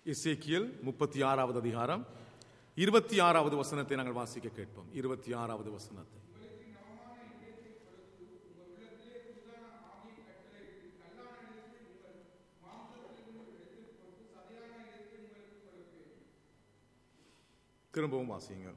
இசேக்கியல் முப்பத்தி ஆறாவது அதிகாரம் இருபத்தி ஆறாவது வசனத்தை நாங்கள் வாசிக்க கேட்போம் இருபத்தி ஆறாவது வசனத்தை திரும்பவும் வாசிங்க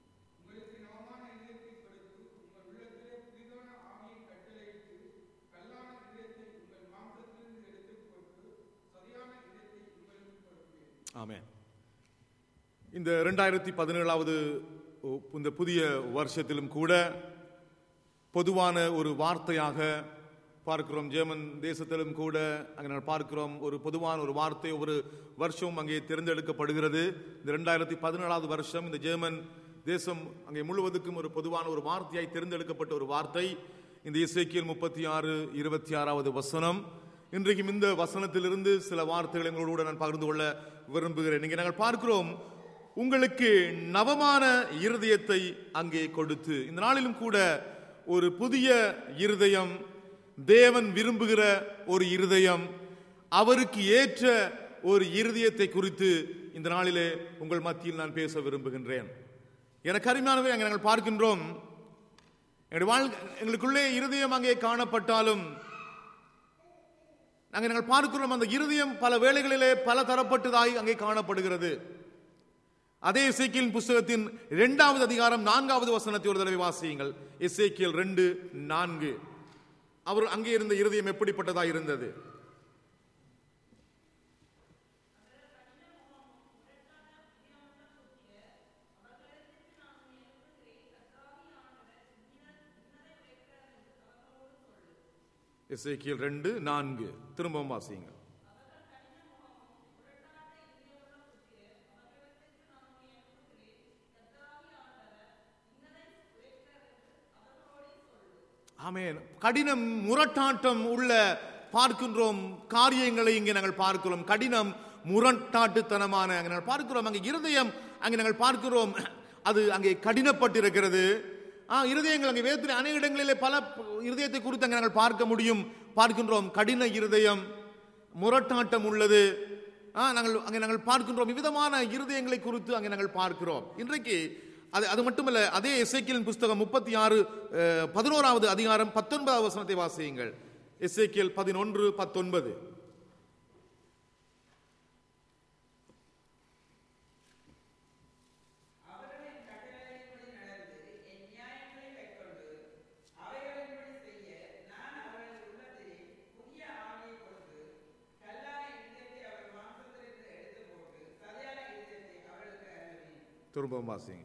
ஆமென் இந்த ரெண்டாயிரத்தி பதினேழாவது இந்த புதிய வருஷத்திலும் கூட பொதுவான ஒரு வார்த்தையாக பார்க்கிறோம் ஜெர்மன் தேசத்திலும் கூட அங்கே நாங்கள் பார்க்கிறோம் ஒரு பொதுவான ஒரு வார்த்தை ஒரு வருஷம் அங்கே தேர்ந்தெடுக்கப்படுகிறது இந்த ரெண்டாயிரத்தி பதினேழாவது வருஷம் இந்த ஜெர்மன் தேசம் அங்கே முழுவதுக்கும் ஒரு பொதுவான ஒரு வார்த்தையாய் தேர்ந்தெடுக்கப்பட்ட ஒரு வார்த்தை இந்த இசைக்கியல் முப்பத்தி ஆறு இருபத்தி ஆறாவது வசனம் இன்றைக்கும் இந்த வசனத்திலிருந்து சில வார்த்தைகளை எங்களோடு நான் பகிர்ந்து கொள்ள விரும்புகிறேன் இங்கே நாங்கள் பார்க்கிறோம் உங்களுக்கு நவமான இருதயத்தை அங்கே கொடுத்து இந்த நாளிலும் கூட ஒரு புதிய இருதயம் தேவன் விரும்புகிற ஒரு இருதயம் அவருக்கு ஏற்ற ஒரு இருதயத்தை குறித்து இந்த நாளிலே உங்கள் மத்தியில் நான் பேச விரும்புகின்றேன் எனக்கு அருமையானவை அங்கே நாங்கள் பார்க்கின்றோம் எங்களுடைய வாழ் எங்களுக்குள்ளே இருதயம் அங்கே காணப்பட்டாலும் அங்கே நாங்கள் பார்க்கிறோம் அந்த இருதயம் பல வேளைகளிலே பல தரப்பட்டதாய் அங்கே காணப்படுகிறது அதே இசைக்கியல் புஸ்தகத்தின் இரண்டாவது அதிகாரம் நான்காவது வசனத்தை ஒரு தடவை வாசியுங்கள் இசைக்கியல் ரெண்டு நான்கு அவர் அங்கே இருந்த இருதயம் எப்படிப்பட்டதா இருந்தது இசைக்கியல் ரெண்டு நான்கு திரும்பவும் வாசியுங்க ஆமென் கடினம் முரட்டாட்டம் உள்ள பார்க்கின்றோம் காரியங்களை இங்கே நாங்கள் பார்க்கிறோம் கடினம் முரட்டாட்டுத்தனமான அங்கே நாங்கள் பார்க்கிறோம் அங்கே இருதயம் அங்கே நாங்கள் பார்க்கிறோம் அது அங்கே கடினப்பட்டிருக்கிறது ஆ இருதயங்கள் அங்கே வேதத்தில் அநேக இடங்களிலே பல இருதயத்தை குறித்து அங்கே நாங்கள் பார்க்க முடியும் பார்க்கின்றோம் கடின இருதயம் முரட்டாட்டம் உள்ளது ஆ நாங்கள் அங்கே நாங்கள் பார்க்கின்றோம் விவிதமான இருதயங்களை குறித்து அங்கே நாங்கள் பார்க்கிறோம் இன்றைக்கு அது அது மட்டுமல்ல அதே எஸ்ஐக்கியலின் புஸ்தகம் முப்பத்தி ஆறு பதினோராவது அதிகாரம் பத்தொன்பதாவது வசனத்தை வாசியுங்கள் எஸ்ஐக்கியல் பதினொன்று பத்தொன்பது திரும்பவும் வாசிங்க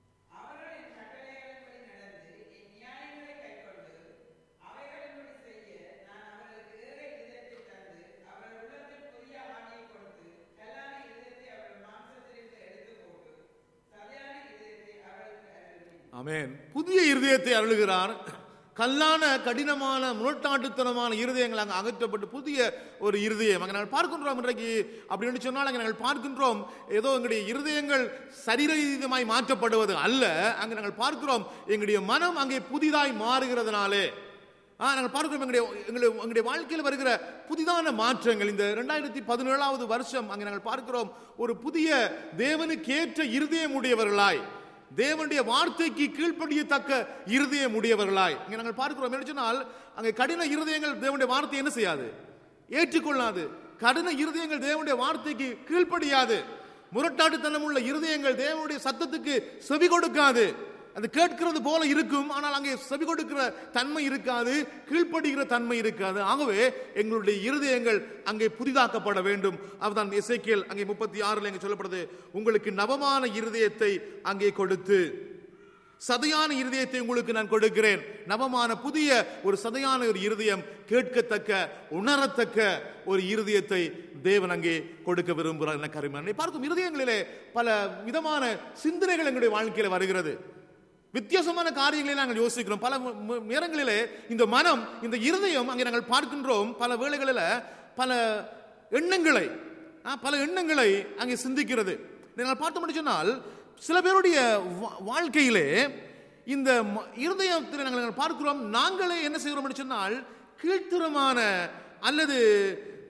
ஆமென் புதிய இருதயத்தை அருளுகிறார் கல்லான கடினமான முரட்டாட்டுத்தனமான இருதயங்கள் அங்கே அகற்றப்பட்டு புதிய ஒரு இருதயம் அங்கே நாங்கள் பார்க்கின்றோம் இன்றைக்கு அப்படின்னு சொன்னால் அங்கே நாங்கள் பார்க்கின்றோம் ஏதோ எங்களுடைய இருதயங்கள் சரீரமாய் மாற்றப்படுவது அல்ல அங்கே நாங்கள் பார்க்கிறோம் எங்களுடைய மனம் அங்கே புதிதாய் மாறுகிறதுனாலே ஆ நாங்கள் பார்க்கிறோம் எங்களுடைய எங்களுடைய எங்களுடைய வாழ்க்கையில் வருகிற புதிதான மாற்றங்கள் இந்த ரெண்டாயிரத்தி பதினேழாவது வருஷம் அங்கே நாங்கள் பார்க்கிறோம் ஒரு புதிய தேவனுக்கேற்ற இருதயம் உடையவர்களாய் தேவனுடைய வார்த்தைக்கு கீழ்ப்படியத்தக்க இருதயம் உடையவர்களாய் இங்க நாங்கள் பார்க்கிறோம் என்ன சொன்னால் அங்கே கடின இருதயங்கள் தேவனுடைய வார்த்தை என்ன செய்யாது ஏற்றுக்கொள்ளாது கடின இருதயங்கள் தேவனுடைய வார்த்தைக்கு கீழ்ப்படியாது முரட்டாட்டுத்தனம் உள்ள இருதயங்கள் தேவனுடைய சத்தத்துக்கு செவி கொடுக்காது அது கேட்கிறது போல இருக்கும் ஆனால் அங்கே செவி கொடுக்கிற தன்மை இருக்காது கீழ்ப்படுகிற தன்மை இருக்காது ஆகவே எங்களுடைய இருதயங்கள் அங்கே புதிதாக்கப்பட வேண்டும் அவர்தான் இசைக்கியல் அங்கே முப்பத்தி ஆறுல அங்கே சொல்லப்படுது உங்களுக்கு நவமான இருதயத்தை அங்கே கொடுத்து சதையான இருதயத்தை உங்களுக்கு நான் கொடுக்கிறேன் நவமான புதிய ஒரு சதையான ஒரு இருதயம் கேட்கத்தக்க உணரத்தக்க ஒரு இருதயத்தை தேவன் அங்கே கொடுக்க விரும்புகிறார் என கருமை பார்க்கும் இருதயங்களிலே பல விதமான சிந்தனைகள் எங்களுடைய வாழ்க்கையில வருகிறது வித்தியாசமான காரியங்களை நாங்கள் யோசிக்கிறோம் பல நேரங்களிலே இந்த மனம் இந்த இருதயம் அங்கே நாங்கள் பார்க்கின்றோம் பல வேளைகளில் பல எண்ணங்களை பல எண்ணங்களை அங்கே சிந்திக்கிறது நீங்கள் பார்த்து சொன்னால் சில பேருடைய வாழ்க்கையிலே இந்த இருதயத்தில் நாங்கள் பார்க்கிறோம் நாங்களே என்ன செய்கிறோம் சொன்னால் கீழ்த்தரமான அல்லது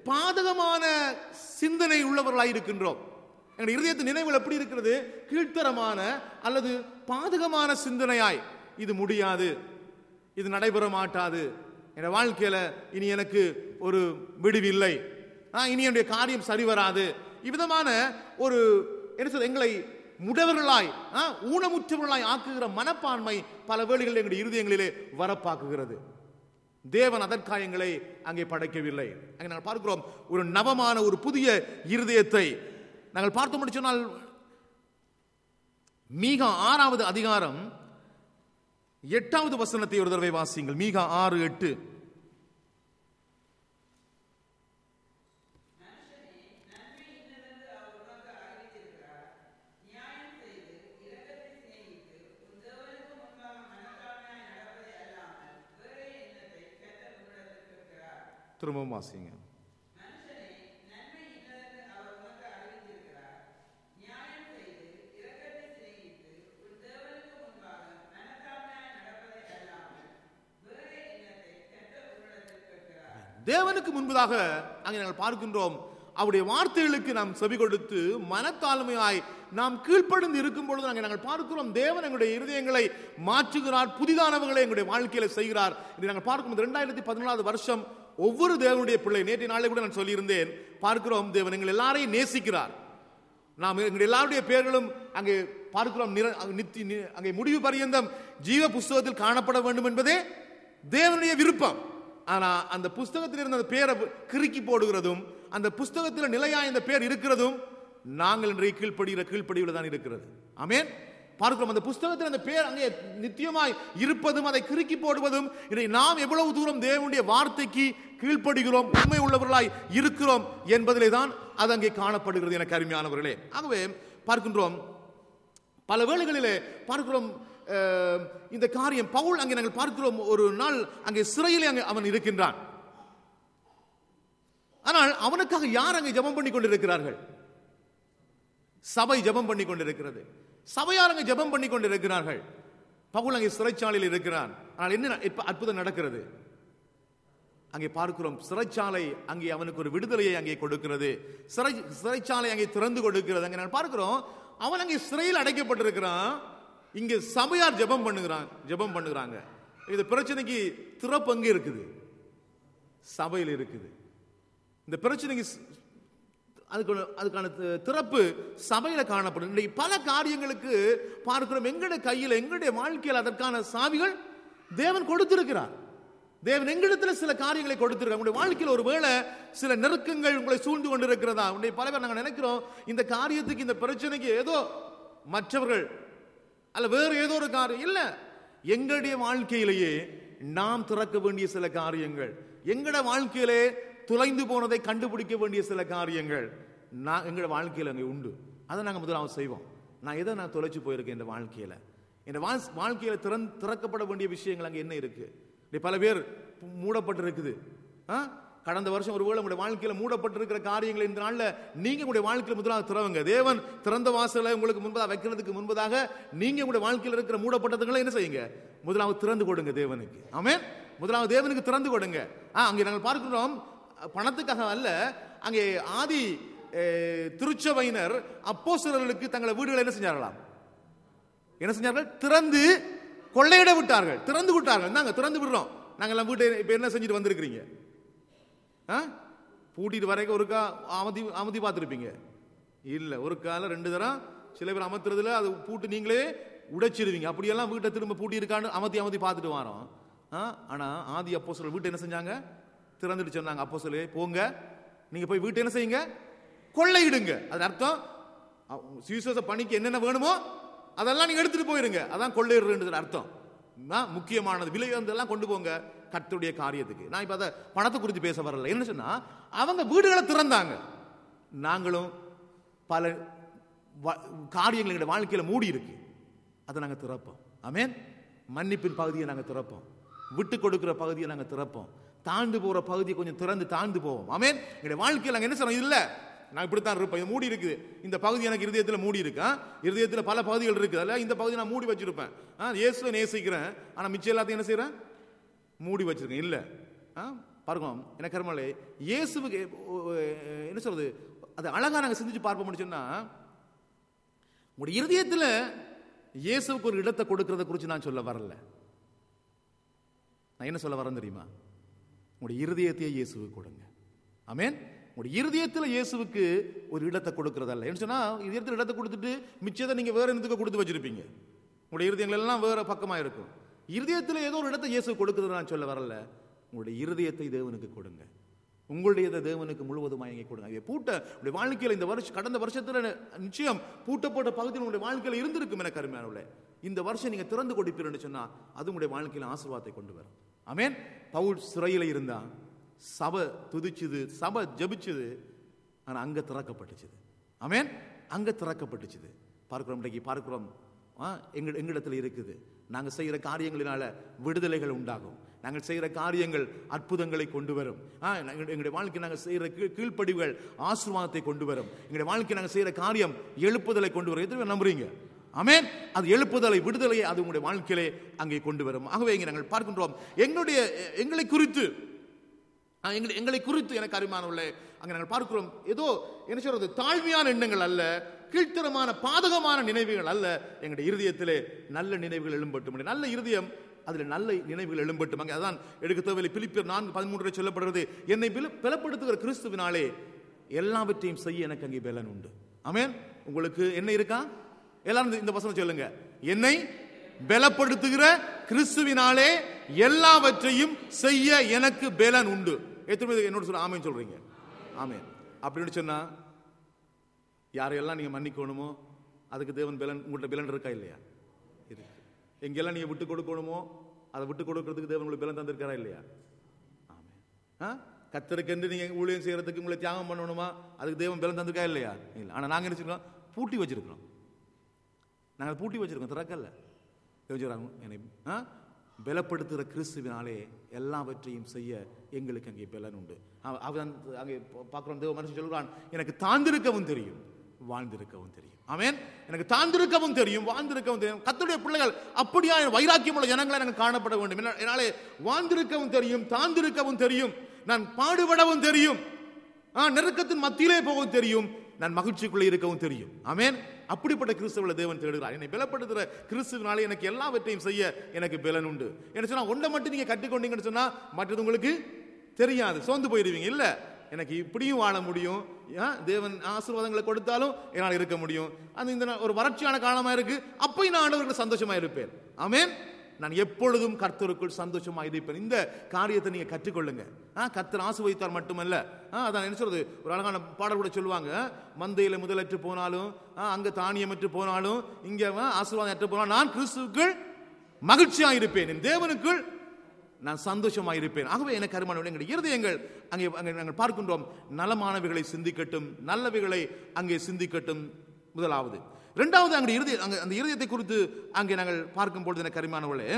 பாதகமான சிந்தனை உள்ளவர்களாய் இருக்கின்றோம் எங்களுடைய இருதயத்தின் நினைவுகள் எப்படி இருக்கிறது கீழ்த்தரமான அல்லது பாதகமான சிந்தனையாய் இது முடியாது இது நடைபெற மாட்டாது என் வாழ்க்கையில இனி எனக்கு ஒரு விடுவில்லை ஆ, இனி என்னுடைய காரியம் சரி வராது இவ்விதமான ஒரு என்ன சொல்றது எங்களை முடவர்களாய் ஆ, ஊனமுற்றவர்களாய் ஆக்குகிற மனப்பான்மை பல வேளைகளில் எங்களுடைய இருதயங்களிலே வரப்பாக்குகிறது தேவன் அதற்காக எங்களை அங்கே படைக்கவில்லை அங்கே நாங்கள் பார்க்கிறோம் ஒரு நவமான ஒரு புதிய இருதயத்தை நாங்கள் பார்த்து முடிச்சு சொன்னால் மீகா ஆறாவது அதிகாரம் எட்டாவது வசனத்தை ஒரு தடவை வாசியுங்கள் மீகா ஆறு எட்டு திரும்பவும் வாசிங்க தேவனுக்கு முன்பதாக அங்கே நாங்கள் பார்க்கின்றோம் அவருடைய வார்த்தைகளுக்கு நாம் செவி கொடுத்து மனத்தாழ்மையாய் நாம் கீழ்ப்படிந்து இருக்கும் பொழுது நாங்கள் நாங்கள் பார்க்கிறோம் தேவன் எங்களுடைய இருதயங்களை மாற்றுகிறார் புதிதானவங்களை எங்களுடைய வாழ்க்கையில செய்கிறார் இதை நாங்கள் பார்க்கும் இரண்டாயிரத்தி பதினாலாவது வருஷம் ஒவ்வொரு தேவனுடைய பிள்ளை நேற்றைய நாளை கூட நான் சொல்லியிருந்தேன் பார்க்கிறோம் தேவன் எங்கள் எல்லாரையும் நேசிக்கிறார் நாம் எங்களுடைய எல்லாருடைய பெயர்களும் அங்கே பார்க்கிறோம் நிர நித்தி நி- அங்கே முடிவு பரியந்தம் ஜீவ புஸ்தகத்தில் காணப்பட வேண்டும் என்பதே தேவனுடைய விருப்பம் ஆனா அந்த புஸ்தகத்தில் இருந்த அந்த பேரை கிறுக்கி போடுகிறதும் அந்த புஸ்தகத்தில் நிலையா இந்த பேர் இருக்கிறதும் நாங்கள் இன்றைய கீழ்ப்படுகிற கீழ்ப்படிவில் தான் இருக்கிறது ஆமென் பார்க்கிறோம் அந்த புஸ்தகத்தில் அந்த பேர் அங்கே நித்தியமாய் இருப்பதும் அதை கிறுக்கி போடுவதும் இதை நாம் எவ்வளவு தூரம் தேவனுடைய வார்த்தைக்கு கீழ்ப்படுகிறோம் உண்மை உள்ளவர்களாய் இருக்கிறோம் என்பதிலே தான் அது அங்கே காணப்படுகிறது எனக்கு அருமையானவர்களே ஆகவே பார்க்கின்றோம் பல வேளைகளிலே பார்க்கிறோம் அஹ், இந்த காரியம் பவுல் அங்கே நாங்கள் பார்க்கிறோம் ஒரு நாள் அங்கே சிறையிலே அங்கே அவன் இருக்கின்றான் ஆனால் அவனுக்காக யார் அங்கே ஜெபம் பண்ணி கொண்டிருக்கிறார்கள் சபை ஜெபம் பண்ணி கொண்டிருக்கிறது சபையார் அங்கே ஜெபம் பண்ணி கொண்டிருக்கிறார்கள் பவுல் அங்கே சிறைச்சாலையில் இருக்கிறான் ஆனால் என்ன இப்ப அற்புதம் நடக்கிறது அங்கே பார்க்கிறோம் சிறைச்சாலை அங்கே அவனுக்கு ஒரு விடுதலையை அங்கே கொடுக்கிறது சிறை சிறைச்சாலை அங்கே திறந்து கொடுக்கிறது அங்கே நான் பார்க்கிறோம் அவன் அங்கே சிறையில் அடைக்கப்பட்டிருக்கிறான் இங்க சபையார் ஜெபம் பண்ணுகிறான் ஜெபம் பண்ணுகிறாங்க இந்த பிரச்சனைக்கு திறப்பு அங்கே இருக்குது சபையில் இருக்குது இந்த பிரச்சனைக்கு ஸ்- அதுக்கு அதுக்கான தி- திறப்பு சபையில காணப்படும் இன்றைக்கு பல காரியங்களுக்கு பார்க்கிறோம் எங்களுடைய கையில் எங்களுடைய வாழ்க்கையில் அதற்கான சாவிகள் தேவன் கொடுத்திருக்கிறார் தேவன் எங்களிடத்துல சில காரியங்களை கொடுத்திருக்கார் உங்களுடைய வாழ்க்கையில் ஒருவேளை சில நெருக்கங்கள் உங்களை சூழ்ந்து கொண்டிருக்கிறதா உங்களுடைய பல பேர் நாங்கள் நினைக்கிறோம் இந்த காரியத்துக்கு இந்த பிரச்சனைக்கு ஏதோ மற்றவர்கள் அல்ல வேறு ஏதோ ஒரு காரியம் இல்ல எங்களுடைய வாழ்க்கையிலேயே நாம் திறக்க வேண்டிய சில காரியங்கள் எங்களோட வாழ்க்கையிலே துளைந்து போனதை கண்டுபிடிக்க வேண்டிய சில காரியங்கள் நான் எங்களோட வாழ்க்கையில அங்கே உண்டு அதை நாங்கள் முதலாவது செய்வோம் நான் எதை நான் தொலைச்சு போயிருக்கேன் இந்த வாழ்க்கையில இந்த வாழ்- வாழ்க்கையில திறன் திறக்கப்பட வேண்டிய விஷயங்கள் அங்கே என்ன இருக்கு இப்படி பல பேர் மூடப்பட்டிருக்குது ஆ? கடந்த வருஷம் ஒருவேளை உங்களுடைய வாழ்க்கையில மூடப்பட்டிருக்கிற காரியங்கள் இந்த நாள்ல நீங்க உங்களுடைய வாழ்க்கையில முதலாவது திறவுங்க தேவன் திறந்த வாசலை உங்களுக்கு முன்பதாக வைக்கிறதுக்கு முன்பதாக நீங்க உங்களுடைய வாழ்க்கையில இருக்கிற மூடப்பட்டதுங்களை என்ன செய்யுங்க முதலாவது திறந்து கொடுங்க தேவனுக்கு ஆமென் முதலாவது தேவனுக்கு திறந்து கொடுங்க ஆ, அங்கே நாங்கள் பார்க்கிறோம் பணத்துக்காக அல்ல அங்கே ஆதி அஹ், திருச்சபையினர் அப்போஸ்தலர்களுக்கு தங்களை வீடுகளை என்ன செஞ்சார்களாம் என்ன செஞ்சார்கள் திறந்து கொள்ளையிட விட்டார்கள் திறந்து விட்டார்கள் நாங்க திறந்து விடுறோம் நாங்க எல்லாம் வீட்டை இப்ப என்ன செஞ்சுட்டு வந்திருக்கிறீங்க ஆ? பூட்டிட்டு வரைக்கும் ஒருக்கா அமதி அமதி பார்த்துருப்பீங்க இல்ல ஒரு கால ரெண்டு தரம் சில பேர் அமர்த்துறதுல அது பூட்டு நீங்களே உடைச்சிருவீங்க அப்படியெல்லாம் வீட்டை திரும்ப பூட்டி இருக்கான்னு அமர்த்தி அமர்த்தி பார்த்துட்டு வரோம் ஆ? ஆனா ஆதி அப்போ வீட்டை என்ன செஞ்சாங்க திறந்துட்டு சொன்னாங்க அப்போ போங்க நீங்க போய் வீட்டை என்ன செய்யுங்க கொள்ளையிடுங்க அது அர்த்தம் சுவிசேஷ பணிக்கு என்னென்ன வேணுமோ அதெல்லாம் நீங்க எடுத்துட்டு போயிருங்க அதான் கொள்ளையிடுறது அர்த்தம் ஆ, முக்கியமானது விலை வந்தெல்லாம் கொண்டு போங்க கர்த்தருடைய காரியத்துக்கு நான் இப்ப அதை பணத்தை குறித்து பேச வரல என்ன சொன்னா அவங்க வீடுகளை திறந்தாங்க நாங்களும் பல வ- காரியங்கள் எங்களுடைய வாழ்க்கையில மூடி இருக்கு அதை நாங்க திறப்போம் ஆமென் மன்னிப்பின் பகுதியை நாங்க திறப்போம் விட்டு கொடுக்கிற பகுதியை நாங்க திறப்போம் தாழ்ந்து போற பகுதியை கொஞ்சம் திறந்து தாழ்ந்து போவோம் ஆமென் எங்களுடைய வாழ்க்கையில் நாங்க என்ன சொல்றோம் இல்ல நான் இப்படித்தான் இருப்பேன் இது மூடி இருக்குது இந்த பகுதி எனக்கு இருதயத்தில் மூடி இருக்கு ஆ? இருதயத்தில் பல பகுதிகள் இருக்கு அதில் இந்த பகுதி நான் மூடி வச்சிருப்பேன் ஆ, இயேசுவை நேசிக்கிறேன் ஆனா மிச்சம் எல்லாத்தையும் என்ன செய்றேன் மூடி வச்சிருக்கேன் இல்ல ஆ? பாருங்க என்ன கருமலே இயேசுவுக்கு ஓ, ஓ, என்ன சொல்றது அது அழகா நாங்க சிந்திச்சு பார்ப்போம்னு சொன்னா உங்களுடைய இருதயத்துல இயேசுவுக்கு ஒரு இடத்தை கொடுக்கறத குறித்து நான் சொல்ல வரல நான் என்ன சொல்ல வரேன் தெரியுமா உங்களுடைய இருதயத்தையே இயேசுவுக்கு கொடுங்க ஆமென் உங்களுடைய இருதயத்தில் இயேசுவுக்கு ஒரு இடத்தை கொடுக்கறதல்ல என்ன சொன்னா இதயத்தில் இடத்தை கொடுத்துட்டு மிச்சத்தை நீங்க வேற என்னத்துக்கு கொடுத்து வச்சிருப்பீங்க உங்களுடைய இருதயங்கள் எல்லாம் வேற பக்கமா இருக்கும் இருதயத்தில் ஏதோ ஒரு இடத்தை இயேசு கொடுக்கிறது நான் சொல்ல வரல உங்களுடைய இருதயத்தை தேவனுக்கு கொடுங்க உங்களுடைய தேவனுக்கு முழுவதுமாக இங்கே கொடுங்க இதை பூட்ட உங்களுடைய வாழ்க்கையில் இந்த வருஷம் கடந்த வருஷத்துல நிச்சயம் பூட்டப்பட்ட பகுதியில் உங்களுடைய வாழ்க்கையில் இருந்திருக்கும் என கருமையானவர்களே இந்த வருஷம் நீங்க திறந்து கொடுப்பீர்னு சொன்னா அது உங்களுடைய வாழ்க்கையில் ஆசீர்வாதத்தை கொண்டு வரும் ஆமென் பவுல் சிறையில் இருந்தான் சபை துதிச்சுது சபை ஜெபிச்சுது ஆனா அங்க திறக்கப்பட்டுச்சுது ஆமென் அங்க திறக்கப்பட்டுச்சுது பார்க்கிறோம் இன்றைக்கு பார்க்கிறோம் ஆ, எங்க எங்களிடத்தில் இருக்குது நாங்கள் செய்கிற காரியங்களினால விடுதலைகள் உண்டாகும் நாங்கள் செய்கிற காரியங்கள் அற்புதங்களை கொண்டு வரும் ஆ, நாங்கள் எங்களுடைய வாழ்க்கை நாங்கள் செய்கிற கீழ் கீழ்ப்படிவுகள் ஆசீர்வாதத்தை கொண்டு வரும் எங்களுடைய வாழ்க்கை நாங்கள் செய்கிற காரியம் எழுப்புதலை கொண்டு வரும் எத்தனை பேர் நம்புறீங்க ஆமென் அது எழுப்புதலை விடுதலையை அது உங்களுடைய வாழ்க்கையிலே அங்கே கொண்டு வரும் ஆகவே இங்கே நாங்கள் பார்க்கின்றோம் எங்களுடைய எங்களை குறித்து ஆ, எங்களை எங்களை குறித்து எனக்கு அருமையானவர்களே அங்கே நாங்கள் பார்க்கிறோம் ஏதோ என்ன சொல்றது தாழ்மையான எண்ணங்கள் அல்ல கீழ்த்தரமான பாதகமான நினைவுகள் அல்ல எங்களுடைய இருதயத்திலே நல்ல நினைவுகள் எழும்பட்டும் நல்ல இருதயம் அதில் நல்ல நினைவுகள் எழும்பட்டும் அங்கே அதான் எடுக்க தேவையில்லை பிலிப்பியர் நான்கு பதிமூன்று சொல்லப்படுறது என்னை பில- பலப்படுத்துகிற கிறிஸ்துவினாலே எல்லாவற்றையும் செய்ய எனக்கு அங்கே பலன் உண்டு ஆமென் உங்களுக்கு என்ன இருக்கா எல்லாரும் இந்த- இந்த வசனம் சொல்லுங்க என்னை பலப்படுத்துகிற கிறிஸ்துவினாலே எல்லாவற்றையும் செய்ய எனக்கு பலன் உண்டு எத்தனை பேர் என்னோட சொல்ல ஆமேன் சொல்றீங்க ஆமேன் அப்படின்னு சொன்னா யாரையெல்லாம் நீங்க மன்னிக்கணுமோ அதுக்கு தேவன் பலன் உங்கள்கிட்ட பலன் இருக்கா இல்லையா இருக்கு எங்கெல்லாம் நீங்க விட்டு கொடுக்கணுமோ அதை விட்டு கொடுக்கறதுக்கு தேவன் உங்களுக்கு பலன் தந்திருக்காரா இல்லையா ஆமென் ஆ கத்தருக்கென்று நீங்க ஊழியம் செய்யறதுக்கு உங்களை தியாகம் பண்ணணுமா அதுக்கு தேவன் பலன் தந்திருக்கா இல்லையா இல்லை ஆனா நாங்க என்ன செய்யறோம் பூட்டி வச்சிருக்கிறோம் நாங்கள் பூட்டி வச்சிருக்கோம் திறக்கல யோசிக்கிறாங்க என்னை ஆ? பலப்படுத்துகிற கிறிஸ்துவினாலே எல்லாவற்றையும் செய்ய எங்களுக்கு அங்கே பலன் உண்டு அவ- அவன் அங்கே பார்க்குறோம் தேவ மனுஷன் சொல்கிறான் எனக்கு தாழ்ந்திருக்கவும் தெரியும் வாழ்ந்திருக்கவும் தெரியும் ஆமென் எனக்கு தாழ்ந்திருக்கவும் தெரியும் வாழ்ந்திருக்கவும் தெரியும் கத்துடைய பிள்ளைகள் அப்படியா வைராக்கியமுள்ள ஜனங்களை எனக்கு காணப்பட வேண்டும் என்னா- என்னாலே வாழ்ந்திருக்கவும் தெரியும் தாழ்ந்திருக்கவும் தெரியும் நான் பாடுபடவும் தெரியும் ஆ, நெருக்கத்தின் மத்தியிலே போகவும் தெரியும் நான் மகிழ்ச்சிக்குள்ளே இருக்கவும் தெரியும் ஆமென் அப்படிப்பட்ட கிறிஸ்துவ தேவன் தேடுகிறார் என்னை பலப்படுத்துகிற கிறிஸ்துவினாலே எனக்கு எல்லாவற்றையும் செய்ய எனக்கு பலன் உண்டு என்ன சொன்னா ஒன்றை மட்டும் நீங்க கற்றுக்கொண்டீங்கன்னு சொன்னா மற்றது உங்களுக்கு தெரியாது சோர்ந்து போயிருவீங்க இல்ல எனக்கு இப்படியும் வாழ முடியும் ஆ, தேவன் ஆசீர்வாதங்களை கொடுத்தாலும் என்னால் இருக்க முடியும் அது இந்த நா- ஒரு வறட்சியான காலமா இருக்கு அப்பயும் நான் ஆண்டவருக்கு சந்தோஷமா இருப்பேன் ஆமென் நான் எப்பொழுதும் கர்த்தருக்குள் சந்தோஷமா இருப்பேன் இந்த காரியத்தை நீங்க கற்றுக்கொள்ளுங்க ஆ, கர்த்தர் ஆசுவதித்தார் மட்டுமல்ல ஆ, அதான் என்ன சொல்றது ஒரு அழகான பாடல் கூட சொல்லுவாங்க மந்தையில முதலற்று போனாலும் ஆ, அங்க தானியமற்று போனாலும் இங்க ஆ, ஆசீர்வாதம் அற்று போனாலும் நான் கிறிஸ்துவுக்குள் மகிழ்ச்சியா இருப்பேன் என் தேவனுக்குள் நான் சந்தோஷமா இருப்பேன் ஆகவே எனக்கு அருமான எங்களுடைய இருதயங்கள் அங்கே அங்கே நாங்கள் பார்க்கின்றோம் நலமானவைகளை சிந்திக்கட்டும் நல்லவைகளை அங்கே சிந்திக்கட்டும் முதலாவது இரண்டாவது அங்கே இருதய அங்கே அந்த இருதயத்தை குறித்து அங்கே நாங்கள் பார்க்கும்பொழுது எனக்கு அருமையானவர்களே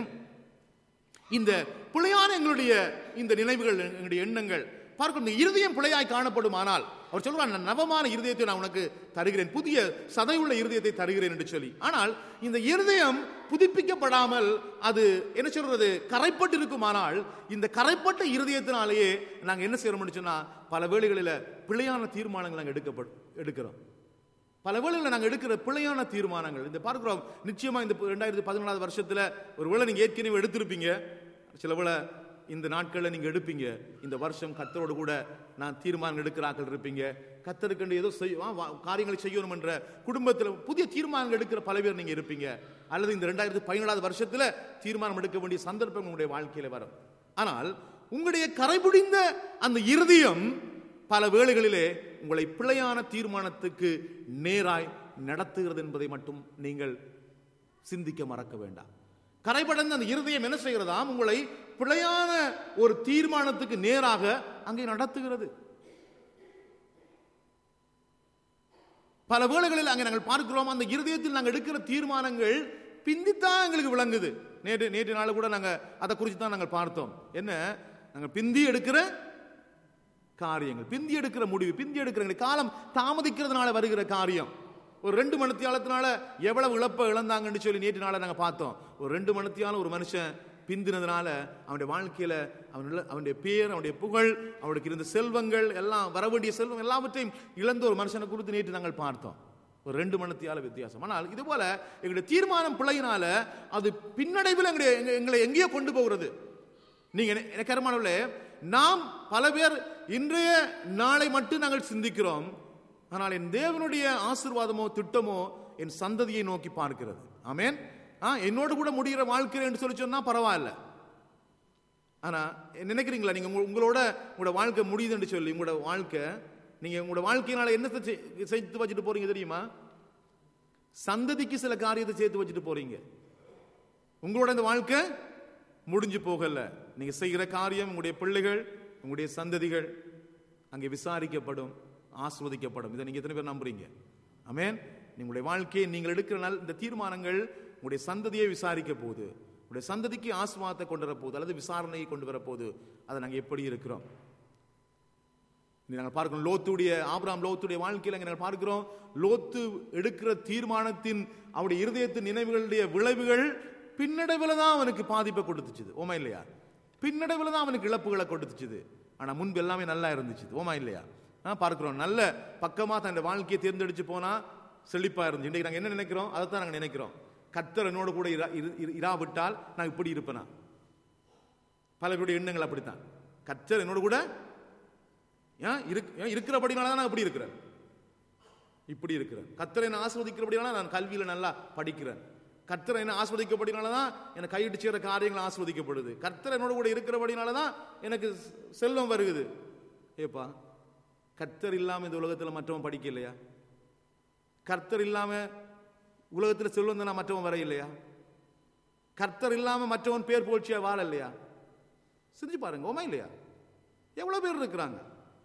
இந்த பிழையான எங்களுடைய இந்த நினைவுகள் எங்களுடைய எண்ணங்கள் பார்க்கும் இந்த இருதயம் பிழையாய் காணப்படுமானால் அவர் சொல்றார் நான் நவமான இருதயத்தை நான் உனக்கு தருகிறேன் புதிய சதையுள்ள இருதயத்தை தருகிறேன் என்று சொல்லி ஆனால் இந்த இருதயம் புதுப்பிக்கப்படாமல் அது என்ன சொல்றது கரைப்பட்டு இருக்குமானால் இந்த கரைப்பட்ட இருதயத்தினாலேயே நாங்க என்ன செய்யறோம்னு சொன்னா பல வேளைகளில் பிழையான தீர்மானங்கள் நாங்கள் எடுக்கப்படும் எடுக்கிறோம் பல வேளைகளில் நாங்கள் எடுக்கிற பிழையான தீர்மானங்கள் இந்த பார்க்கிறோம் நிச்சயமா இந்த ரெண்டாயிரத்தி பதினொன்றாவது வருஷத்துல ஒருவேளை நீங்க ஏற்கனவே எடுத்திருப்பீங்க சில வேளை இந்த நாட்களில் நீங்க எடுப்பீங்க இந்த வருஷம் கத்தரோடு கூட நான் தீர்மானம் எடுக்கிறார்கள் இருப்பீங்க கத்தருக்கு ஏதோ செய்ய வா- வா- காரியங்களை செய்யணும் என்ற குடும்பத்தில் புதிய தீர்மானங்கள் எடுக்கிற பல பேர் நீங்க இருப்பீங்க அல்லது இந்த ரெண்டாயிரத்தி பதினேழாவது வருஷத்துல தீர்மானம் எடுக்க வேண்டிய சந்தர்ப்பம் உங்களுடைய வாழ்க்கையில வரும் ஆனால் உங்களுடைய கரைபுடிந்த அந்த இருதயம் பல வேளைகளிலே உங்களை பிழையான தீர்மானத்துக்கு நேராய் நடத்துகிறது என்பதை மட்டும் நீங்கள் சிந்திக்க மறக்க வேண்டாம் கரைபடந்த அந்த இருதயம் என்ன செய்கிறதாம் உங்களை பிழையான ஒரு தீர்மானத்துக்கு நேராக அங்கே நடத்துகிறது பல வேளைகளில் அங்கே நாங்கள் பார்க்கிறோம் அந்த இருதயத்தில் நாங்கள் எடுக்கிற தீர்மானங்கள் பிந்தித்தான் எங்களுக்கு விளங்குது நேற்று நேற்று நாள் கூட நாங்கள் அதை குறித்து தான் நாங்கள் பார்த்தோம் என்ன நாங்கள் பிந்தி எடுக்கிற காரியங்கள் பிந்தி எடுக்கிற முடிவு பிந்தி எடுக்கிற காலம் தாமதிக்கிறதுனால வருகிற காரியம் ஒரு ரெண்டு மணித்தியாலத்தினால எவ்வளவு இழப்ப இழந்தாங்கன்னு சொல்லி நேற்று நாளை நாங்கள் பார்த்தோம் ஒரு ரெண்டு மணித்தியாலம் ஒரு மனுஷன் பிந்தினதுனால அவனுடைய வாழ்க்கையில அவனுடைய அவனுடைய பேர் அவனுடைய புகழ் அவனுக்கு இருந்த செல்வங்கள் எல்லாம் வர வேண்டிய செல்வம் எல்லாவற்றையும் இழந்த ஒரு மனுஷனை குறித்து நேற்று நாங்கள் பார்த்தோம் ஒரு ரெண்டு மணத்தியால வித்தியாசம் ஆனால் இது போல எங்களுடைய தீர்மானம் பிழையினால அது பின்னடைவில் எங்களுடைய எங்க- எங்களை எங்கேயோ கொண்டு போகிறது நீங்க என்ன- எனக்கு அருமானவர்களே நாம் பல பேர் இன்றைய நாளை மட்டும் நாங்கள் சிந்திக்கிறோம் ஆனால் என் தேவனுடைய ஆசீர்வாதமோ திட்டமோ என் சந்ததியை நோக்கி பார்க்கிறது ஆமென் ஆ என்னோடு கூட முடிகிற வாழ்க்கை என்று சொல்லி சொன்னா பரவாயில்ல ஆனா நினைக்கிறீங்களா நீங்க உங்க- உங்களோட உங்களோட வாழ்க்கை முடியுதுன்னு சொல்லி உங்களோட வாழ்க்கை நீங்க உங்களோட வாழ்க்கையினால என்னத்தை செய்- சேர்த்து வச்சுட்டு போறீங்க தெரியுமா சந்ததிக்கு சில காரியத்தை சேர்த்து வச்சுட்டு போறீங்க உங்களோட இந்த வாழ்க்கை முடிஞ்சு போகல நீங்க செய்கிற காரியம் உங்களுடைய பிள்ளைகள் உங்களுடைய சந்ததிகள் அங்கே விசாரிக்கப்படும் ஆஸ்வதிக்கப்படும் இதை நீங்க எத்தனை பேர் நம்புறீங்க ஆமென் உங்களுடைய வாழ்க்கையை நீங்கள் எடுக்கிற நாள் இந்த தீர்மானங்கள் உங்களுடைய சந்ததியை விசாரிக்க போகுது உங்களுடைய சந்ததிக்கு ஆஸ்வாதத்தை கொண்டு வர போகுது அல்லது விசாரணையை கொண்டு வர போகுது அதை நாங்க எப்படி இருக்கிறோம் இங்க நாங்கள் பார்க்கிறோம் லோத்துடைய ஆபிராம் லோத்துடைய வாழ்க்கையில் இங்க நாங்கள் பார்க்கிறோம் லோத்து எடுக்கிற தீர்மானத்தின் அவருடைய இருதயத்தின் நினைவுகளுடைய விளைவுகள் பின்னடைவில் தான் அவனுக்கு பாதிப்பை கொடுத்துச்சுது ஓமா இல்லையா பின்னடைவில் தான் அவனுக்கு இழப்புகளை கொடுத்துச்சுது ஆனா முன்பு எல்லாமே நல்லா இருந்துச்சு ஓமா இல்லையா நான் பார்க்கிறோம் நல்ல பக்கமா தன் வாழ்க்கையை தேர்ந்தெடுத்து போனா செழிப்பா இருந்துச்சு இன்றைக்கு நாங்க என்ன நினைக்கிறோம் அதை தான் நாங்க நினைக்கிறோம் கத்தர் என்னோட கூட இரா- இரு- இரு- இராவிட்டால் நான் இப்படி இருப்பேனா பல பேருடைய எண்ணங்கள் அப்படித்தான் கத்தர் என்னோட கூட ஏன் இருக்- ஏன் இருக்கிறபடினால தான் நான் இப்படி இருக்கிறேன் இப்படி இருக்கிறேன் கத்தரை என்ன ஆஸ்வதிக்கிறபடினால நான் கல்வியில நல்லா படிக்கிறேன் கர்த்தரை என்ன ஆஸ்வதிக்கப்படினால தான் எனக்கு கையிட்டு செய்கிற காரியங்கள் ஆஸ்வதிக்கப்படுது கர்த்தர் என்னோட கூட இருக்கிறபடினால தான் எனக்கு செ- செல்வம் வருகுது ஏப்பா கர்த்தர் இல்லாம இந்த உலகத்துல மற்றவன் படிக்க இல்லையா கர்த்தர் இல்லாம உலகத்துல செல்வம் தானே மற்றவன் வர இல்லையா கர்த்தர் இல்லாம மற்றவன் பேர் புகழ்ச்சியா வாழ இல்லையா செஞ்சு பாருங்க ஓமா இல்லையா எவ்வளவு பேர் இருக்கிறாங்க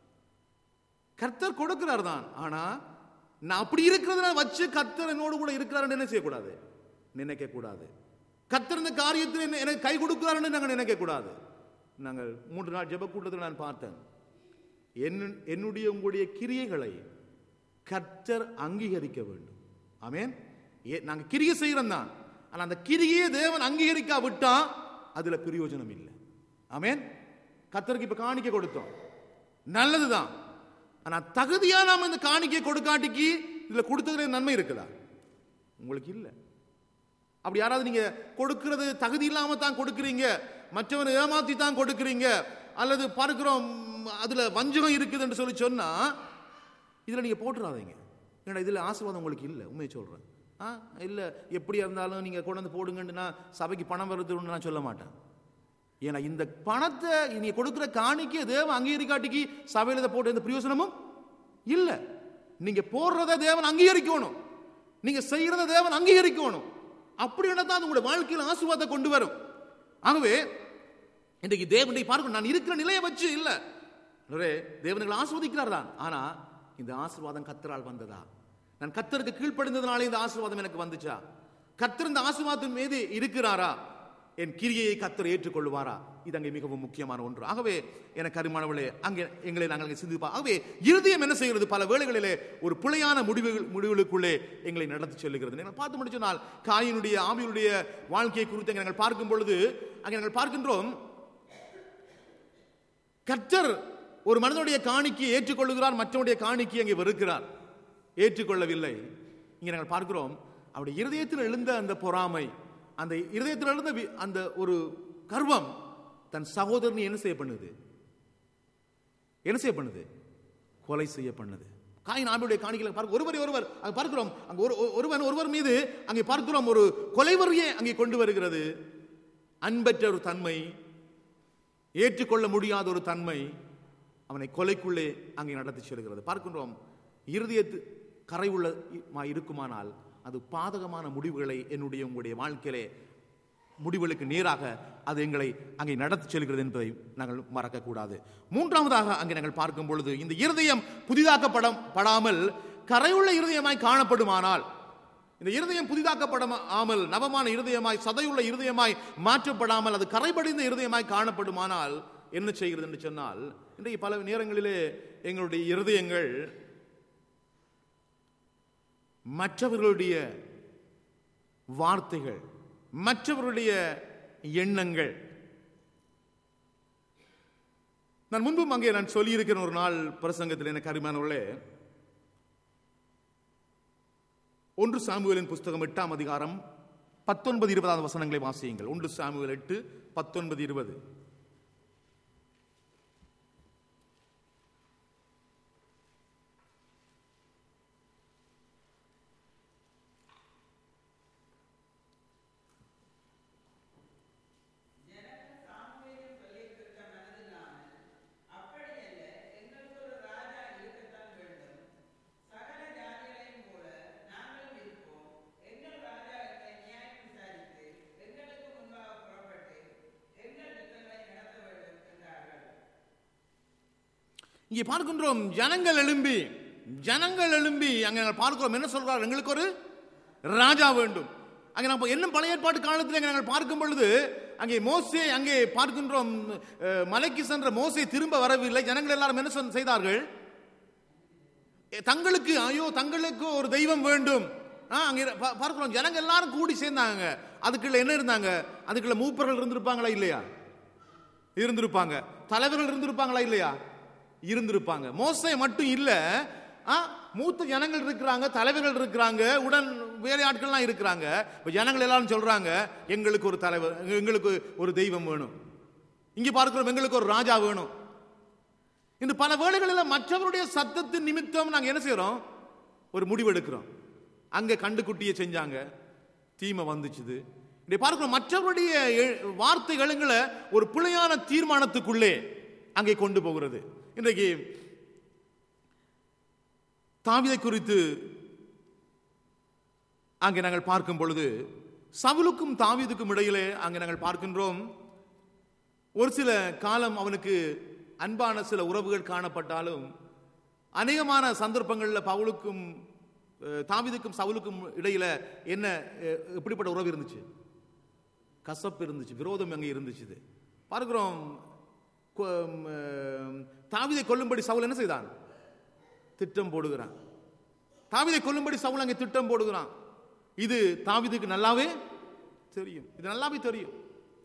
கர்த்தர் கொடுக்கிறார் தான் ஆனா நான் அப்படி இருக்கிறதுனால வச்சு கர்த்தர் என்னோடு கூட இருக்கிறாருன்னு என்ன செய்யக்கூடாது நினைக்க கூடாது கர்த்தர் இந்த காரியத்தில் என்ன- எனக்கு கை கொடுக்கிறாருன்னு நாங்கள் நினைக்க கூடாது நாங்கள் மூன்று நாள் ஜெப கூட்டத்தில் நான் பார்த்தேன் என்- என்னுடைய உங்களுடைய கிரியைகளை கர்த்தர் அங்கீகரிக்க வேண்டும் ஆமென் ஏ நாங்கள் கிரியை செய்கிறோம் தான் ஆனா அந்த கிரியை தேவன் அங்கீகரிக்கா விட்டா அதுல பிரயோஜனம் இல்லை ஆமென் கர்த்தருக்கு இப்ப காணிக்கை கொடுத்தோம் நல்லதுதான் ஆனா தகுதியா நாம இந்த காணிக்கை கொடுக்காட்டிக்கு இதுல கொடுத்ததுல நன்மை இருக்குதா உங்களுக்கு இல்ல அப்படி யாராவது நீங்க கொடுக்கிறது தகுதி இல்லாம தான் கொடுக்கிறீங்க மற்றவனை ஏமாத்தி தான் கொடுக்கிறீங்க அல்லது பார்க்கிறோம் அதுல வஞ்சகம் இருக்குதுன்னு சொல்லி சொன்னா இதுல நீங்க போட்டுறாதீங்க ஏன்னா இதுல ஆசீர்வாதம் உங்களுக்கு இல்ல உண்மையை சொல்றேன் ஆ இல்ல எப்படி இருந்தாலும் நீங்க கொண்டு வந்து போடுங்கன்னு நான் சபைக்கு பணம் வருதுன்னு நான் சொல்ல மாட்டேன் ஏன்னா இந்த பணத்தை நீங்க கொடுக்கிற காணிக்கை தேவன் அங்கீகரிக்காட்டிக்கு சபையில இதை போட்டு எந்த பிரயோசனமும் இல்ல நீங்க போடுறத தேவன் அங்கீகரிக்கணும் நீங்க செய்யறத தேவன் அங்கீகரிக்கணும் அப்படி தான் அது உங்களுடைய வாழ்க்கையில் ஆசீர்வாதத்தை கொண்டு வரும் ஆகவே இன்றைக்கு தேவனை பார்க்கணும் நான் இருக்கிற நிலையை வச்சு இல்ல ஆண்டவரே, தேவனுங்களை ஆஸ்வதிக்கிறார் தான் ஆனா இந்த ஆசீர்வாதம் கத்தரால் வந்ததா நான் கத்தருக்கு கீழ்ப்படிந்ததுனால இந்த ஆசீர்வாதம் எனக்கு வந்துச்சா கத்தர் இந்த ஆசீர்வாதத்தின் மீது இருக்கிறாரா என் கிரியையை கத்தர் ஏற்றுக்கொள்வாரா இது அங்கே மிகவும் முக்கியமான ஒன்று ஆகவே எனக்கு அருமானவர்களே அங்கே எங்களை நாங்கள் அங்கே சிந்திப்பா ஆகவே இருதயம் என்ன செய்கிறது பல வேளைகளிலே ஒரு பிழையான முடிவுகள் முடிவுகளுக்குள்ளே எங்களை நடத்தி செல்லுகிறது நீங்கள் பார்த்து முடிச்சனால் காயினுடைய ஆவியுடைய வாழ்க்கையை குறித்து அங்கே நாங்கள் பார்க்கும் பொழுது அங்கே நாங்கள் பார்க்கின்றோம் கர்த்தர் ஒரு மனிதனுடைய காணிக்கையை ஏற்றுக்கொள்ளுகிறார் மற்றவனுடைய காணிக்கையை அங்கே வெறுக்கிறார் ஏற்றுக்கொள்ளவில்லை இங்கே நாங்கள் பார்க்கிறோம் அவருடைய இருதயத்தில் எழுந்த அந்த பொறாமை அந்த இருதயத்தில் எழுந்த வி- அந்த ஒரு கர்வம் தன் சகோதரனை என்ன செய்ய பண்ணுது என்ன செய்ய பண்ணுது கொலை செய்ய பண்ணுது காயின் ஆண்டுடைய காணிகளை பார்க்க ஒருவரை ஒருவர் அங்கே பார்க்கிறோம் அங்க ஒரு ஒரு- ஒருவன் ஒருவர் மீது அங்கே பார்க்கிறோம் ஒரு கொலைவரியை அங்கே கொண்டு வருகிறது அன்பற்ற ஒரு தன்மை ஏற்றுக்கொள்ள முடியாத ஒரு தன்மை அவனை கொலைக்குள்ளே அங்கே நடத்தி செல்கிறது பார்க்கின்றோம் இருதயத்து கரை உள்ள மா- இருக்குமானால் அது பாதகமான முடிவுகளை என்னுடைய உங்களுடைய வாழ்க்கையிலே முடிவுகளுக்கு நேராக அது எங்களை அங்கே நடத்தி செல்கிறது என்பதை நாங்கள் மறக்கக்கூடாது மூன்றாவதாக அங்கே நாங்கள் பார்க்கும் பொழுது இந்த இருதயம் புதிதாக்கப்படம் படாமல் கரையுள்ள இருதயமாய் காணப்படுமானால் இந்த இருதயம் புதிதாக்கப்படாமல் நவமான இருதயமாய் சதையுள்ள இருதயமாய் மாற்றப்படாமல் அது கரைபடிந்த இருதயமாய் காணப்படுமானால் என்ன செய்கிறது என்று சொன்னால் இன்றைக்கு பல நேரங்களிலே எங்களுடைய இருதயங்கள் மற்றவர்களுடைய வார்த்தைகள் மற்றவர்களுடைய எண்ணங்கள் நான் முன்பும் அங்கே நான் சொல்லியிருக்கிற ஒரு நாள் பிரசங்கத்தில் எனக்கு அருமையானவர்களே ஒன்று சாமுவேலின் புஸ்தகம் எட்டாம் அதிகாரம் பத்தொன்பது இருபதாவது வசனங்களை வாசியுங்கள் ஒன்று சாமுவேல் எட்டு பத்தொன்பது இருபது இங்கே பார்க்கின்றோம் ஜனங்கள் எழும்பி ஜனங்கள் எழும்பி அங்கே நாங்கள் பார்க்கிறோம் என்ன சொல்றார் எங்களுக்கு ஒரு ராஜா வேண்டும் அங்கே நம்ம என்ன பழைய ஏற்பாட்டு காலத்தில் அங்கே நாங்கள் பார்க்கும் பொழுது அங்கே மோசே அங்கே பார்க்கின்றோம் அஹ், மலைக்கு சென்ற மோசே திரும்ப வரவில்லை ஜனங்கள் எல்லாரும் என்ன சொன்ன- செய்தார்கள் எ, தங்களுக்கு ஐயோ தங்களுக்கு ஒரு தெய்வம் வேண்டும் ஆ, அங்கே இரு- பா- பார்க்கிறோம் ஜனங்க எல்லாரும் கூடி சேர்ந்தாங்க அதுக்குள்ள என்ன இருந்தாங்க அதுக்குள்ள மூப்பர்கள் இருந்திருப்பாங்களா இல்லையா இருந்திருப்பாங்க தலைவர்கள் இருந்திருப்பாங்களா இல்லையா இருந்திருப்பாங்க மோசே மட்டும் இல்ல ஆ, மூத்த ஜனங்கள் இருக்கிறாங்க தலைவர்கள் இருக்கிறாங்க உடன் வேலையாட்கள்லாம் இருக்கிறாங்க இப்ப ஜனங்கள் எல்லாரும் சொல்றாங்க எங்களுக்கு ஒரு தலைவர் எங்களுக்கு ஒரு தெய்வம் வேணும் இங்க பார்க்கிறோம் எங்களுக்கு ஒரு ராஜா வேணும் இந்த பல வேளைகளில் மற்றவருடைய சத்தத்தின் நிமித்தம் நாங்க என்ன செய்யறோம் ஒரு முடிவு எடுக்கிறோம் அங்க கண்டுக்குட்டியை செஞ்சாங்க தீமை வந்துச்சுது இப்படி பார்க்கிறோம் மற்றவருடைய எ- வார்த்தைகளுங்களை ஒரு பிழையான தீர்மானத்துக்குள்ளே அங்கே கொண்டு போகிறது இன்றைக்கு தாவிதை குறித்து அங்கே நாங்கள் பார்க்கும் பொழுது சவுலுக்கும் தாவீதுக்கும் இடையிலே அங்கே நாங்கள் பார்க்கின்றோம் ஒரு சில காலம் அவனுக்கு அன்பான சில உறவுகள் காணப்பட்டாலும் அநேகமான சந்தர்ப்பங்களில் பவுலுக்கும் அஹ், தாவீதுக்கும் சவுலுக்கும் இடையில என்ன அஹ், எப்படிப்பட்ட உறவு இருந்துச்சு கசப்பு இருந்துச்சு விரோதம் அங்கே இருந்துச்சு இது. பார்க்கிறோம் கொ- ம், அஹ், தாவீதை கொல்லும்படி சவுல் என்ன செய்தான் திட்டம் போடுகிறான் தாவீதை கொல்லும்படி சவுல் அங்கே திட்டம் போடுகிறான் இது தாவீதுக்கு நல்லாவே தெரியும் இது நல்லாவே தெரியும்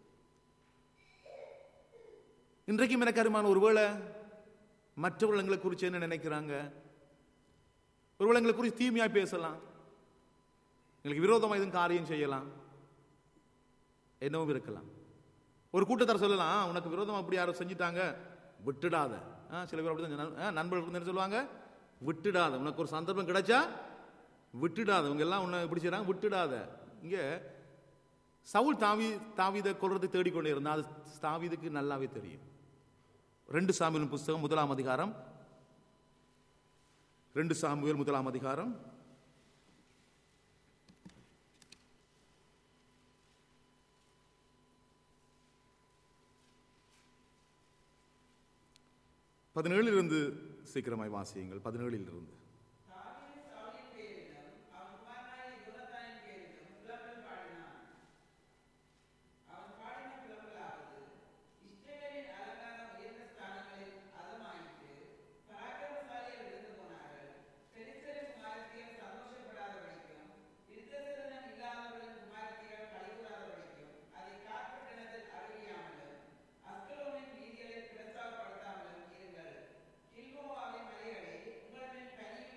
இன்றைக்கும் எனக்கு அருமான ஒருவேளை மற்றவர்கள் எங்களை குறித்து என்ன நினைக்கிறாங்க ஒருவேளை எங்களை குறித்து தீமையா பேசலாம் எங்களுக்கு விரோதமா எதுவும் காரியம் செய்யலாம் என்னவும் இருக்கலாம் ஒரு கூட்டத்தார் சொல்லலாம் உனக்கு விரோதம் அப்படி யாரும் செஞ்சுட்டாங்க விட்டுடாத ஆ, சில பேர் அப்படி தான் நண்பர்கள் வந்து என்ன சொல்லுவாங்க விட்டுடாத உனக்கு ஒரு சந்தர்ப்பம் கிடைச்சா விட்டுடாத இவங்க எல்லாம் உன்னை இப்படி செய்றாங்க விட்டுடாத இங்க சவுல் தாவி தாவீதை கொல்றதை தேடிக்கொண்டே இருந்தா அது தாவீதுக்கு நல்லாவே தெரியும் ரெண்டு சாமுவேல் புஸ்தகம் முதலாம் அதிகாரம் ரெண்டு சாமுவேல் முதலாம் அதிகாரம் பதினேழில் இருந்து சீக்கிரமாய் வாசியுங்கள் பதினேழில் இருந்து அஸ்கலோனின் வீதிகளை பிரஸ்தாபப்படுத்தாமலும் இருங்கள் கில்போவாவின் மலைகளே உங்கள் மேல் பனி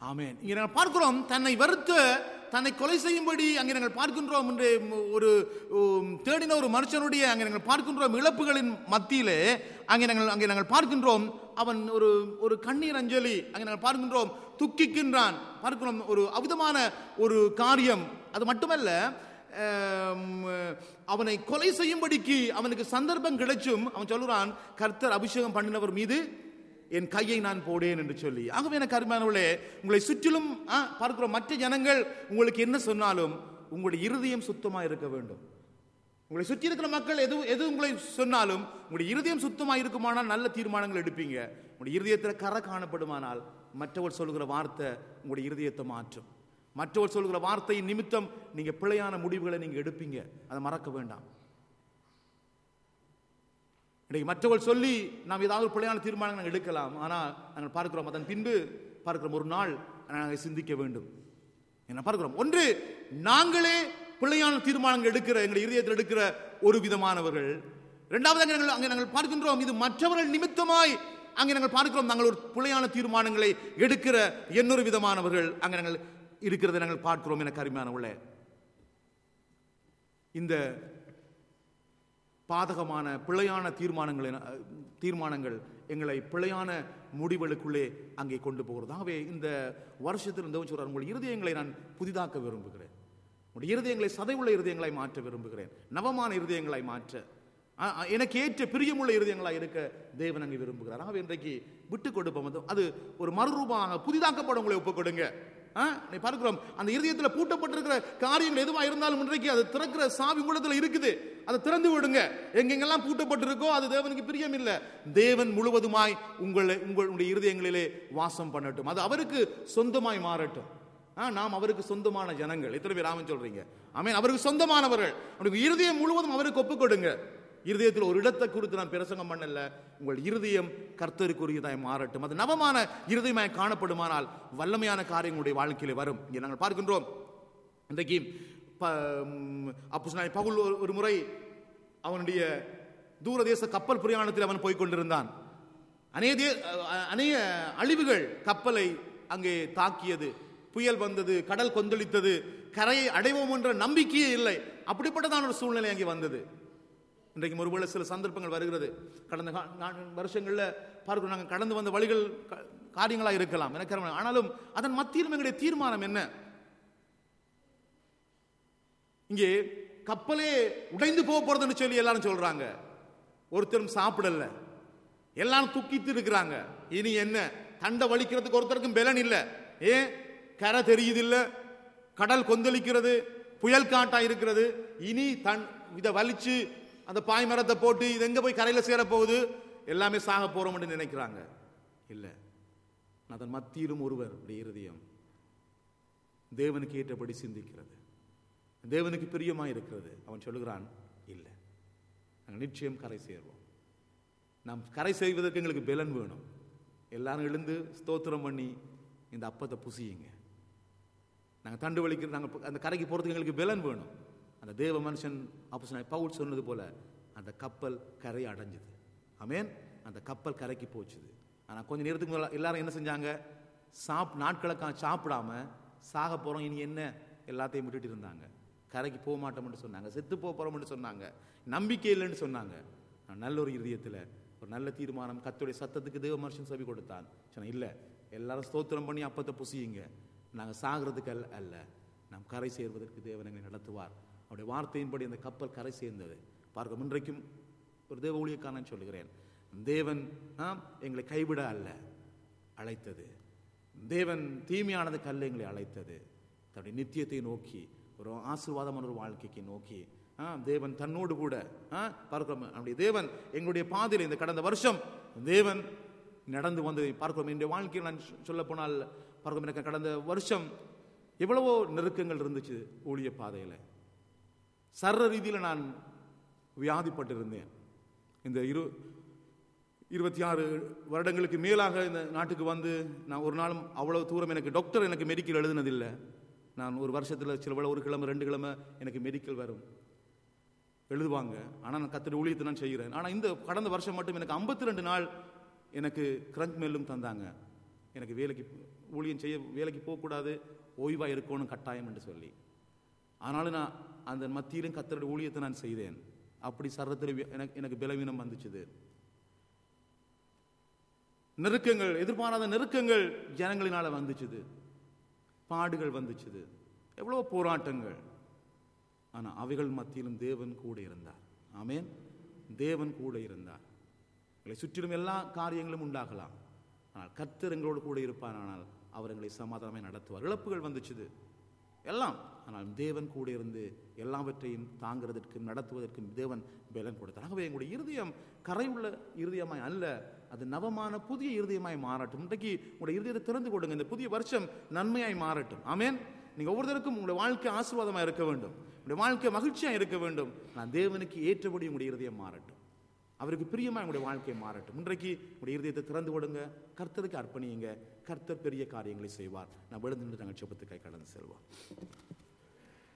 ஆமென் இங்கே நாங்கள் பார்க்கிறோம் தன்னை வெறுத்த தன்னை கொலை செய்யும்படி அங்கே நாங்கள் பார்க்கின்றோம் என்று ஒரு உம், தேடின ஒரு மனுஷனுடைய அங்கே நாங்கள் பார்க்கின்றோம் இழப்புகளின் மத்தியிலே அங்கே நாங்கள் அங்கே நாங்கள் பார்க்கின்றோம் அவன் ஒரு ஒரு கண்ணீர் அஞ்சலி அங்கே நாங்கள் பார்க்கின்றோம் துக்கிக்கின்றான் பார்க்கிறோம் ஒரு அவிதமான ஒரு காரியம் அது மட்டுமல்ல ஆம், அவனை கொலை செய்யும்படிக்கு அவனுக்கு சந்தர்ப்பம் கிடைச்சும் அவன் சொல்லுறான் கர்த்தர் அபிஷேகம் பண்ணினவர் மீது என் கையை நான் போடேன் என்று சொல்லி ஆகவே எனக்கு அருமையானவர்களே உங்களை சுற்றிலும் ஆ, பார்க்கிறோம் மற்ற ஜனங்கள் உங்களுக்கு என்ன சொன்னாலும் உங்களுடைய இருதயம் சுத்தமா இருக்க வேண்டும் உங்களை சுற்றி இருக்கிற மக்கள் எது எது உங்களை சொன்னாலும் உங்களுடைய இருதயம் சுத்தமா இருக்குமானால் நல்ல தீர்மானங்கள் எடுப்பீங்க உங்களுடைய இருதயத்தில் கரை காணப்படுமானால் மற்றவர் சொல்கிற வார்த்தை உங்களுடைய இருதயத்தை மாற்றும் மற்றவர் சொல்கிற வார்த்தையின் நிமித்தம் நீங்க பிழையான முடிவுகளை நீங்க எடுப்பீங்க அதை மறக்க வேண்டாம் இன்னைக்கு மற்றவர்கள் சொல்லி நாம் ஏதாவது ஒரு பிழையான தீர்மானங்கள் நாங்கள் எடுக்கலாம் ஆனால் நாங்கள் பார்க்கிறோம் அதன் பின்பு பார்க்கிறோம் ஒரு நாள் நாங்கள் சிந்திக்க வேண்டும் என்ன பார்க்கிறோம் ஒன்று நாங்களே பிழையான தீர்மானங்கள் எடுக்கிற எங்கள் இருதயத்தில் எடுக்கிற ஒரு விதமானவர்கள் இரண்டாவது அங்கே நாங்கள் அங்கே நாங்கள் பார்க்கின்றோம் இது மற்றவர்கள் நிமித்தமாய் அங்கே நாங்கள் பார்க்கிறோம் நாங்கள் ஒரு பிழையான தீர்மானங்களை எடுக்கிற இன்னொரு விதமானவர்கள் அங்கே நாங்கள் இருக்கிறதை நாங்கள் பார்க்கிறோம் எனக்கு அருமையானவர்களே இந்த பாதகமான பிழையான தீர்மானங்களை அஹ், தீர்மானங்கள் எங்களை பிழையான முடிவுகளுக்குள்ளே அங்கே கொண்டு போகிறது ஆகவே இந்த வருஷத்தில் இருந்தவன் சொல்றார் உங்கள் இருதயங்களை நான் புதிதாக்க விரும்புகிறேன் உங்களுடைய இருதயங்களை சதைவுள்ள இருதயங்களை மாற்ற விரும்புகிறேன் நவமான இருதயங்களை மாற்ற அ- அ- எனக்கு ஏற்ற பிரியமுள்ள இருதயங்களாக இருக்க தேவன் அங்கே விரும்புகிறார் ஆகவே இன்றைக்கு விட்டு கொடுப்போம் அது- அது ஒரு மறுரூபமாக புதிதாக்கப்பட உங்களை ஒப்புக் கொடுங்க ஆ, நீ பார்க்கிறோம் அந்த இருதயத்தில் பூட்டப்பட்டிருக்கிற காரியங்கள் எதுவா இருந்தாலும் இன்றைக்கு அது திறக்கிற சாவி உலகத்தில் இருக்குது அதை திறந்து விடுங்க எங்கெங்கெல்லாம் பூட்டப்பட்டிருக்கோ அது தேவனுக்கு பிரியம் இல்ல தேவன் முழுவதுமாய் உங்களை உங்களுடைய இருதயங்களிலே வாசம் பண்ணட்டும் அது அவருக்கு சொந்தமாய் மாறட்டும் ஆ, நாம் அவருக்கு சொந்தமான ஜனங்கள் எத்தனை பேர் ஆமன் சொல்றீங்க ஆமென் அவருக்கு சொந்தமானவர்கள் உங்களுடைய இருதயம் முழுவதும் அவருக்கு ஒப்புக் கொடுங்க இருதயத்தில் ஒரு இடத்தை குறித்து நான் பிரசங்கம் பண்ணல உங்கள் இருதயம் கர்த்தருக்குரியதாய் மாறட்டும் அது நவமான இருதயமாய் காணப்படுமானால் வல்லமையான காரியங்களுடைய வாழ்க்கையிலே வரும் இங்கே நாங்கள் பார்க்கின்றோம் இன்றைக்கு அப்போ பவுல் ஒரு- ஒரு முறை அவனுடைய தூரதேச கப்பல் பிரயாணத்தில் அவன் போய்க் கொண்டிருந்தான் அநேக தே- அ- அநேக அழிவுகள் கப்பலை அங்கே தாக்கியது புயல் வந்தது கடல் கொந்தளித்தது கரையை அடைவோம் என்ற நம்பிக்கையே இல்லை அப்படிப்பட்டதான ஒரு சூழ்நிலை அங்கே வந்தது இன்றைக்கு ஒருவேளை சில சந்தர்ப்பங்கள் வருகிறது கடந்த கா- நா- வருஷங்கள்ல பார்க்கிறோம் நாங்கள் கடந்து வந்த வழிகள் க- காரியங்களா இருக்கலாம் எனக்கு அறிவு. ஆனாலும் அதன் மத்தியிலும் எங்களுடைய தீர்மானம் என்ன இங்கே கப்பலே உடைந்து போக போறதுன்னு சொல்லி எல்லாரும் சொல்றாங்க ஒருத்தரும் சாப்பிடல எல்லாரும் துக்கித்து இருக்கிறாங்க இனி என்ன தண்டை வலிக்கிறதுக்கு ஒருத்தருக்கும் பலன் இல்ல ஏன் கரை தெரியுது இல்ல கடல் கொந்தளிக்கிறது புயல் காட்டா இருக்கிறது இனி தன் இதை வலிச்சு அந்த பாய்மரத்தை போட்டு இது எங்க போய் கரையில சேர போகுது எல்லாமே சாக போறோம்னு நினைக்கிறாங்க இல்ல அதன் மத்தியிலும் ஒருவர் உடைய இருதயம் தேவனுக்கு ஏற்றபடி சிந்திக்கிறது தேவனுக்கு பிரியமா இருக்கிறது அவன் சொல்லுகிறான் இல்லை நாங்கள் நிச்சயம் கரை சேர்வோம் நாம் கரை செய்வதற்கு எங்களுக்கு பலன் வேணும் எல்லாரும் எழுந்து ஸ்தோத்திரம் பண்ணி இந்த அப்பத்தை புசியுங்க நாங்கள் தண்டு வலிக்கிற நாங்கள் அந்த கரைக்கு போகிறதுக்கு எங்களுக்கு பலன் வேணும் அந்த தேவ மனுஷன் அப்போ பவுல் சொன்னது போல அந்த கப்பல் கரை அடைஞ்சது ஆமென் அந்த கப்பல் கரைக்கு போச்சுது ஆனால் கொஞ்ச நேரத்துக்கு முதல்ல எல்லாரும் என்ன செஞ்சாங்க சாப் நாட்களுக்காக சாப்பிடாம சாக போகிறோம் இனி என்ன எல்லாத்தையும் விட்டுட்டு இருந்தாங்க கரைக்கு போக மாட்டோம்னு சொன்னாங்க செத்து போக போகிறோம்னு சொன்னாங்க நம்பிக்கை இல்லைன்னு சொன்னாங்க நான் நல்ல ஒரு இருதயத்தில் ஒரு நல்ல தீர்மானம் கத்துடைய சத்தத்துக்கு தேவ மனுஷன் செவி கொடுத்தான் சொன்னேன் இல்லை எல்லாரும் ஸ்தோத்திரம் பண்ணி அப்பத்தை புசியுங்க நாங்கள் சாகிறதுக்கு அல்ல அல்ல நாம் கரை சேர்வதற்கு தேவன் எங்களை நடத்துவார் அவருடைய வார்த்தையின்படி அந்த கப்பல் கரை சேர்ந்தது பார்க்க இன்றைக்கும் ஒரு தேவ ஊழியக்காரன் சொல்லுகிறேன் தேவன் ஆ, எங்களை கைவிட அல்ல அழைத்தது தேவன் தீமையானதுக்கு அல்ல எங்களை அழைத்தது தன்னுடைய நித்தியத்தை நோக்கி ஒரு ஆசீர்வாதமான ஒரு வாழ்க்கைக்கு நோக்கி ஆ, தேவன் தன்னோடு கூட ஆ, பார்க்கிறோம் நம்முடைய தேவன் எங்களுடைய பாதையில் இந்த கடந்த வருஷம் தேவன் நடந்து வந்ததை பார்க்கிறோம் என்னுடைய வாழ்க்கையில் நான் சொல்ல போனால் பார்க்கிறோம் எனக்கு கடந்த வருஷம் எவ்வளவோ நெருக்கங்கள் இருந்துச்சு ஊழிய பாதையில் சர்ற ரீதியில் நான் வியாதிப்பட்டிருந்தேன் இந்த இரு இருபத்தி ஆறு வருடங்களுக்கு மேலாக இந்த நாட்டுக்கு வந்து நான் ஒரு நாளும் அவ்வளவு தூரம் எனக்கு டாக்டர் எனக்கு மெடிக்கல் எழுதுனதில்லை நான் ஒரு வருஷத்தில் சில வேளை ஒரு கிழமை ரெண்டு கிழமை எனக்கு மெடிக்கல் வரும் எழுதுவாங்க ஆனால் நான் கத்திர ஊழியத்தை நான் செய்கிறேன் ஆனால் இந்த கடந்த வருஷம் மட்டும் எனக்கு 52 ரெண்டு நாள் எனக்கு கிரஞ்ச் மெல்லும் தந்தாங்க எனக்கு வேலைக்கு ஊழியம் செய்ய வேலைக்கு போகக்கூடாது ஓய்வாக இருக்கணும் கட்டாயம் என்று சொல்லி ஆனாலும் நான் அந்த மத்தியிலும் கத்தருடைய ஊழியத்தை நான் செய்தேன் அப்படி சரத்தில் எனக்கு எனக்கு பலவீனம் வந்துச்சுது நெருக்கங்கள் எதிர்பாராத நெருக்கங்கள் ஜனங்களினால வந்துச்சுது பாடுகள் வந்துச்சுது எவ்வளவு போராட்டங்கள் ஆனா அவைகள் மத்தியிலும் தேவன் கூட இருந்தார் ஆமென் தேவன் கூட இருந்தார் எங்களை சுற்றிலும் எல்லா காரியங்களும் உண்டாகலாம் ஆனால் கர்த்தர் எங்களோடு கூட இருப்பார் ஆனால் அவர் எங்களை சமாதானமே நடத்துவார் இழப்புகள் வந்துச்சுது எல்லாம் ஆனால் தேவன் கூட இருந்து எல்லாவற்றையும் தாங்கிறதற்கும் நடத்துவதற்கும் தேவன் பலன் கொடுத்தார் ஆகவே எங்களுடைய இருதயம் கரையுள்ள இருதயமாய் அல்ல அது நவமான புதிய இருதயமாய் மாறட்டும் இன்றைக்கு உங்களுடைய இருதயத்தை திறந்து கொடுங்க இந்த புதிய வருஷம் நன்மையாய் மாறட்டும் ஆமென் நீங்க ஒவ்வொருத்தருக்கும் உங்களுடைய வாழ்க்கை ஆசீர்வாதமா இருக்க வேண்டும் உங்களுடைய வாழ்க்கை மகிழ்ச்சியா இருக்க வேண்டும் நான் தேவனுக்கு ஏற்றபடி உங்களுடைய இருதயம் மாறட்டும் அவருக்கு பிரியமா உங்களுடைய வாழ்க்கை மாறட்டும் இன்றைக்கு உங்களுடைய இருதயத்தை திறந்து விடுங்க கர்த்தருக்கு அர்ப்பணியுங்க கர்த்தர் பெரிய காரியங்களை செய்வார் நான் விழுந்து நாங்கள் செபத்துக்காய் கடந்து செல்வோம்